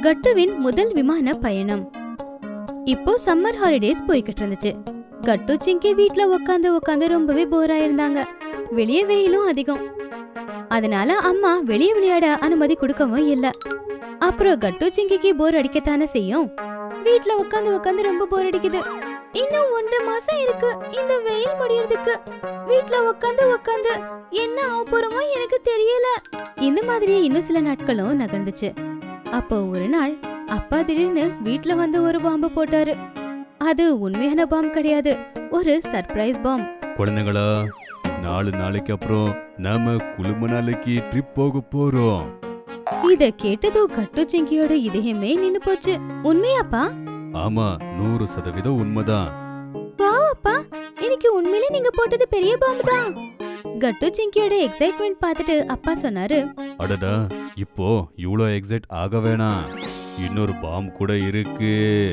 கட்டுவின் முதல் விமான பயணம் இப்போ சம்மர் ஹாலிடேஸ் போய்கிட்டு இருந்துச்சு கட்டு சிங்கி வீட்ல உக்காந்து உக்காந்து ரொம்பவே போரா இருந்தாங்க வெளியே வெயிலும் அதிகம் அதனால அம்மா வெளியே விளையாட அனுமதி கொடுக்கவும் இல்ல அப்புறம் கட்டு சிங்கிக்கு போர் அடிக்கத்தானே செய்யும் வீட்ல உக்காந்து உக்காந்து ரொம்ப போர் அடிக்குது இன்னும் ஒன்றரை மாசம் இருக்கு இந்த வெயில் முடியறதுக்கு வீட்ல உக்காந்து உக்காந்து என்ன ஆக போறோமோ எனக்கு தெரியல இந்த மாதிரியே இன்னும் சில நாட்களும் நகர்ந்துச்சு அப்போ ஒரு நாள் அப்பா திடீர்னு வீட்ல வந்து ஒரு பாம்பு போட்டாரு அது உண்மையான பாம் கிடையாது ஒரு சர்ப்ரைஸ் பாம் குழந்தைங்களா நாலு நாளைக்கு அப்புறம் நாம குழும நாளைக்கு ட்ரிப் போக போறோம் இத கேட்டதும் கட்டு சிங்கியோட இதயமே நின்னு போச்சு உண்மையாப்பா ஆமா நூறு சதவீதம் உண்மைதான் வாவ் அப்பா இன்னைக்கு உண்மையிலே நீங்க போட்டது பெரிய பாம்பு தான் கட்டு சிங்கியோட எக்ஸைட்மெண்ட் பார்த்துட்டு அப்பா சொன்னாரு அடடா இப்போ இவ்ளோ எக்ஸைட் ஆக வேணாம் இன்னொரு பாம் கூட இருக்கு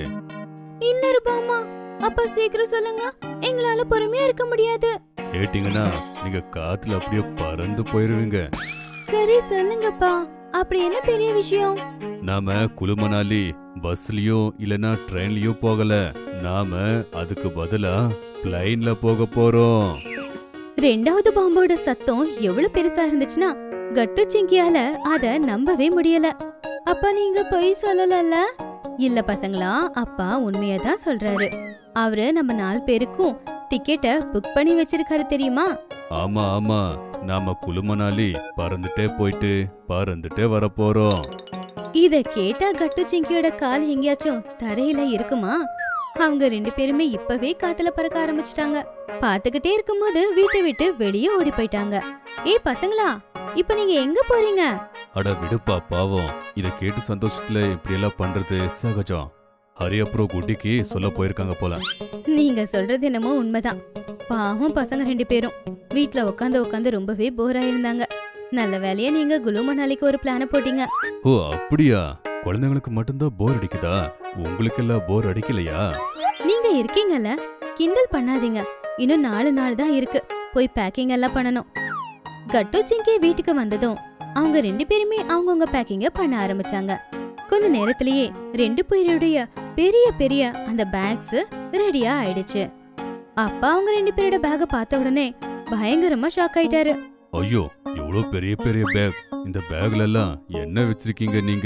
இன்னொரு பாமா அப்பா சீக்கிரம் சொல்லுங்க எங்களால பொறுமையா இருக்க முடியாது கேட்டீங்கன்னா நீங்க காத்துல அப்படியே பறந்து போயிருவீங்க சரி சொல்லுங்கப்பா அப்படி என்ன பெரிய விஷயம் நாம குழுமனாலி பஸ்லயோ இல்லனா ட்ரெயின்லயோ போகல நாம அதுக்கு பதிலா பிளைன்ல போக போறோம் ரெண்டாவது பாம்போட சத்தம் எவ்வளவு பெருசா இருந்துச்சுன்னா கட்டு சிங்கியால அத நம்பவே முடியல அப்பா நீங்க பொய் சொல்லலல்ல இல்ல பசங்களா அப்பா உண்மையை தான் சொல்றாரு அவரு நம்ம நாலு பேருக்கும் டிக்கெட்டை புக் பண்ணி வச்சிருக்காரு தெரியுமா ஆமா ஆமா நாம குழுமனாலி பறந்துட்டே போயிட்டு பறந்துட்டே வர போறோம் இத கேட்டா கட்டு சிங்கியோட கால் எங்கேயாச்சும் தரையில இருக்குமா அவங்க ரெண்டு பேருமே இப்பவே காத்துல பறக்க ஆரம்பிச்சிட்டாங்க பாத்துக்கிட்டே இருக்கும்போது வீட்டை விட்டு வெளியே ஓடி போயிட்டாங்க ஏய் பசங்களா இப்ப நீங்க எங்க போறீங்க அட விடுப்பா பாவம் இத கேட்டு சந்தோஷத்துல இப்படி எல்லாம் பண்றது சகஜம் ஹரி அப்புறம் குட்டிக்கு சொல்ல போயிருக்காங்க போல நீங்க சொல்றது என்னமோ உண்மைதான் பாவம் பசங்க ரெண்டு பேரும் வீட்ல உட்காந்து உட்காந்து ரொம்பவே போரா இருந்தாங்க நல்ல வேலையா நீங்க குலும நாளைக்கு ஒரு பிளான போட்டீங்க ஓ அப்படியா குழந்தைங்களுக்கு மட்டும்தான் போர் அடிக்குதா உங்களுக்கெல்லாம் போர் அடிக்கலையா நீங்க இருக்கீங்கல்ல கிண்டல் பண்ணாதீங்க இன்னும் நாலு நாள் தான் இருக்கு போய் பேக்கிங் எல்லாம் பண்ணணும் கட்டு சிங்கி வீட்டுக்கு வந்ததும் அவங்க ரெண்டு பேருமே அவங்கவுங்க பேக்கிங்க பண்ண ஆரம்பிச்சாங்க கொஞ்ச நேரத்திலேயே ரெண்டு பேருடைய பெரிய பெரிய அந்த பேக்ஸ் ரெடியா ஆயிடுச்சு அப்பா அவங்க ரெண்டு பேரோட பேக பார்த்த உடனே பயங்கரமா ஷாக் ஆயிட்டாரு ஐயோ இவ்வளவு பெரிய பெரிய பேக் இந்த பேக்ல எல்லாம் என்ன வச்சிருக்கீங்க நீங்க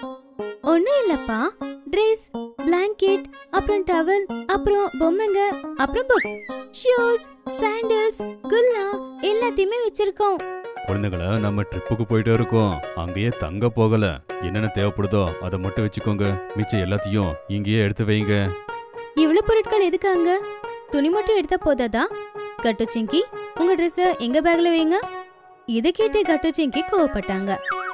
ஒண்ணும் இல்லப்பா ட்ரெஸ் பிளாங்கெட் அப்புறம் டவல் அப்புறம் பொம்மைங்க அப்புறம் புக்ஸ் ஷூஸ் சாண்டல்ஸ் குல்லா எல்லாத்தையுமே வச்சிருக்கோம் குழந்தைங்கள நம்ம ட்ரிப்புக்கு போயிட்டு இருக்கோம் அங்கேயே தங்க போகல என்னென்ன தேவைப்படுதோ அதை மட்டும் வச்சுக்கோங்க மிச்சம் எல்லாத்தையும் இங்கேயே எடுத்து வைங்க இவ்வளவு பொருட்கள் எதுக்காங்க துணி மட்டும் எடுத்தா போதாதா கட்டு சிங்கி உங்க ட்ரெஸ் எங்க பேக்ல வைங்க இத கேட்டு கட்டு சிங்கி கோவப்பட்டாங்க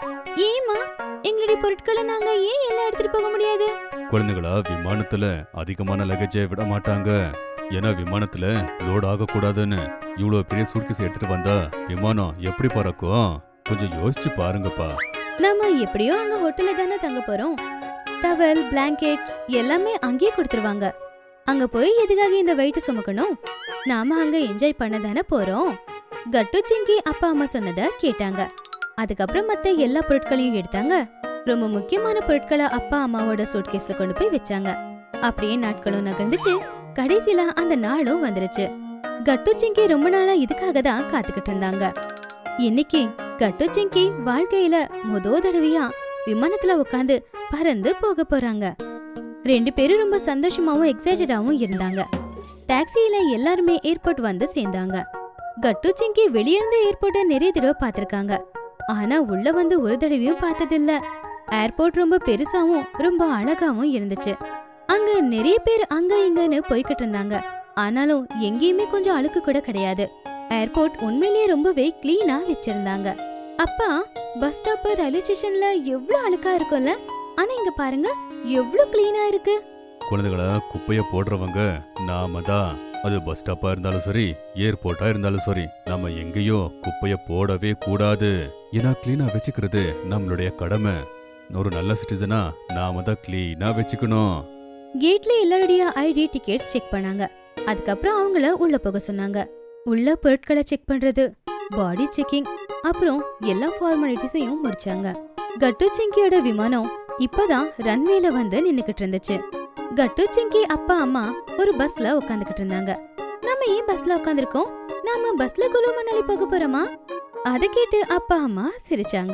ஏமா எங்களுடைய பொருட்களை நாங்க ஏன் எல்லாம் எடுத்துட்டு போக முடியாது குழந்தைங்களா விமானத்துல அதிகமான லக்கேஜை விட மாட்டாங்க ஏன்னா விமானத்துல லோட் ஆகக்கூடாதுன்னு இவ்வளோ பெரிய சூட்கேஸ் எடுத்துட்டு வந்தா விமானம் எப்படி பறக்கும் கொஞ்சம் யோசிச்சு பாருங்கப்பா நாம எப்படியோ அங்க ஹோட்டல்ல தானே தங்க போறோம் டவல் பிளாங்கெட் எல்லாமே அங்கேயே கொடுத்துருவாங்க அங்க போய் எதுக்காக இந்த வெயிட் சுமக்கணும் நாம அங்க என்ஜாய் பண்ண தானே போறோம் கட்டு சிங்கி அப்பா அம்மா சொன்னத கேட்டாங்க அதுக்கப்புறம் மத்த எல்லா பொருட்களையும் எடுத்தாங்க ரொம்ப முக்கியமான பொருட்களை அப்பா அம்மாவோட சூட்கேஸ்ல கொண்டு போய் வச்சாங்க அப்படியே நாட்களும் நகர்ந்துச்சு கடைசியில அந்த நாளும் வந்துருச்சு கட்டு சிங்கி ரொம்ப நாளா இதுக்காக தான் காத்துக்கிட்டு இருந்தாங்க இன்னைக்கு கட்டு சிங்கி வாழ்க்கையில முத தடவையா விமானத்துல உட்காந்து பறந்து போக போறாங்க ரெண்டு பேரும் ரொம்ப சந்தோஷமாவும் எக்ஸைட்டடாவும் இருந்தாங்க டாக்ஸியில எல்லாருமே ஏர்போர்ட் வந்து சேர்ந்தாங்க கட்டு சிங்கி வெளியிருந்த ஏர்போர்ட்டை நிறைய தடவை பார்த்திருக்காங்க ஆனா உள்ள வந்து ஒரு தடவையும் பார்த்ததில்ல ஏர்போர்ட் ரொம்ப பெருசாவும் ரொம்ப அழகாவும் இருந்துச்சு அங்க நிறைய பேர் அங்க இங்கன்னு போய்கிட்டு இருந்தாங்க ஆனாலும் எங்கேயுமே கொஞ்சம் அழுக்கு கூட கிடையாது ஏர்போர்ட் உண்மையிலேயே ரொம்பவே கிளீனா வச்சிருந்தாங்க அப்பா பஸ் ஸ்டாப் ரயில்வே ஸ்டேஷன்ல எவ்வளவு அழுக்கா இருக்கும்ல ஆனா இங்க பாருங்க எவ்வளவு கிளீனா இருக்கு குழந்தைகளா குப்பைய போடுறவங்க நாம தான் அது பஸ் ஸ்டாப்பா இருந்தாலும் சரி ஏர்போர்ட்டா இருந்தாலும் சரி நம்ம எங்கேயோ குப்பைய போடவே கூடாது ஏன்னா கிளீனா வச்சுக்கிறது நம்மளுடைய கடமை ஒரு நல்ல சிட்டிசனா நாம தான் கிளீனா வச்சுக்கணும் கேட்ல எல்லாருடைய ஐடி டிக்கெட்ஸ் செக் பண்ணாங்க அதுக்கப்புறம் அவங்கள உள்ள போக சொன்னாங்க உள்ள பொருட்களை செக் பண்றது பாடி செக்கிங் அப்புறம் எல்லா ஃபார்மாலிட்டிஸையும் முடிச்சாங்க கட்டு சிங்கியோட விமானம் இப்பதான் ரன்வேல வந்து நின்னுக்கிட்டு இருந்துச்சு கட்டு சிங்கி அப்பா அம்மா ஒரு பஸ்ல உட்காந்துக்கிட்டு இருந்தாங்க நம்ம ஏன் பஸ்ல உட்காந்துருக்கோம் நாம பஸ்ல குலு மணாலி போக போறோமா அத கேட்டு அப்பா அம்மா சிரிச்சாங்க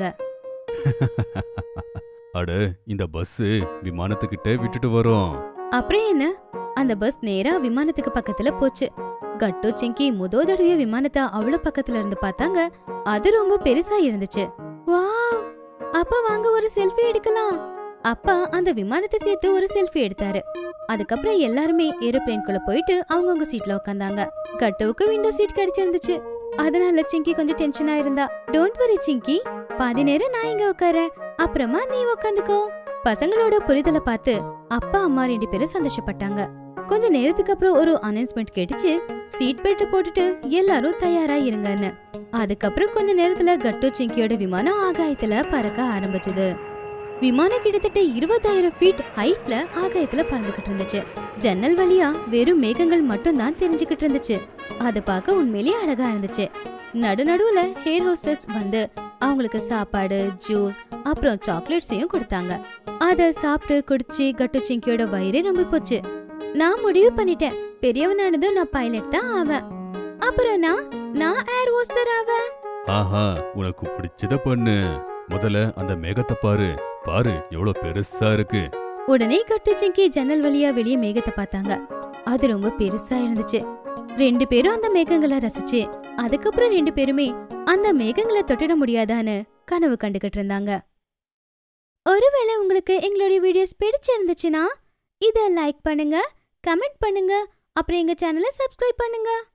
அட இந்த பஸ் விமானத்துக்கிட்ட விட்டுட்டு வரோம் அப்புறம் என்ன அந்த பஸ் நேரா விமானத்துக்கு பக்கத்துல போச்சு கட்டு சிங்கி முதோ தடவைய விமானத்தை அவ்வளவு பக்கத்துல இருந்து பார்த்தாங்க அது ரொம்ப பெருசா இருந்துச்சு வாவ் அப்பா வாங்க ஒரு செல்ஃபி எடுக்கலாம் அப்பா அந்த விமானத்தை சேர்த்து ஒரு செல்ஃபி எடுத்தாரு அதுக்கப்புறம் எல்லாருமே ஏரோப்ளேன்குள்ள போயிட்டு அவங்கவங்க சீட்ல உட்காந்தாங்க கட்டுவுக்கு விண்டோ சீட் கிடைச்சிருந்துச்சு அதனால சிங்கி கொஞ்சம் டென்ஷனா இருந்தா டோன்ட் வரி சிங்கி பாதி நேரம் நான் இங்க உட்காரேன் அப்புறமா நீ உட்காந்துக்கோ பசங்களோட புரிதலை பார்த்து அப்பா அம்மா ரெண்டு பேரும் சந்தோஷப்பட்டாங்க கொஞ்ச நேரத்துக்கு அப்புறம் ஒரு அனௌன்ஸ்மெண்ட் கேட்டுச்சு சீட் பெல்ட் போட்டுட்டு எல்லாரும் தயாரா இருங்கன்னு அதுக்கப்புறம் கொஞ்ச நேரத்துல கட்டு சிங்கியோட விமானம் ஆகாயத்துல பறக்க ஆரம்பிச்சது விமானம் கிட்டத்தட்ட இருபதாயிரம் ஃபீட் ஹைட்ல ஆகாயத்துல பறந்துகிட்டு இருந்துச்சு ஜன்னல் வழியா வெறும் மேகங்கள் மட்டும் தான் தெரிஞ்சுக்கிட்டு இருந்துச்சு அது பார்க்க உண்மையிலேயே அழகா இருந்துச்சு நடு நடுவுல ஹேர் ஹோஸ்டஸ் வந்து அவங்களுக்கு சாப்பாடு ஜூஸ் அப்புறம் சாக்லேட்ஸையும் கொடுத்தாங்க அத சாப்பிட்டு குடிச்சு கட்டு சிங்கியோட வயிறே ரொம்ப போச்சு நான் முடிவு பண்ணிட்டேன் பெரியவனானதும் நான் பைலட் தான் ஆவேன் அப்புறம் நான் நான் ஏர் ஹோஸ்டர் ஆவேன் ஆஹா உனக்கு பிடிச்சத பண்ணு முதல்ல அந்த மேகத்தை பாரு பாரு எவ்வளவு பெருசா இருக்கு உடனே கட்டு சிங்கி ஜன்னல் வழியா வெளியே மேகத்தை பார்த்தாங்க அது ரொம்ப பெருசா இருந்துச்சு ரெண்டு பேரும் அந்த மேகங்களை ரசிச்சு அதுக்கப்புறம் ரெண்டு பேருமே அந்த மேகங்களை தொட்டிட முடியாதான்னு கனவு கண்டுகிட்டு இருந்தாங்க ஒருவேளை உங்களுக்கு எங்களுடைய வீடியோஸ் பிடிச்சிருந்துச்சுன்னா இத லைக் பண்ணுங்க கமெண்ட் பண்ணுங்க அப்புறம் எங்க சேனலை சப்ஸ்கிரைப் பண்ணுங்க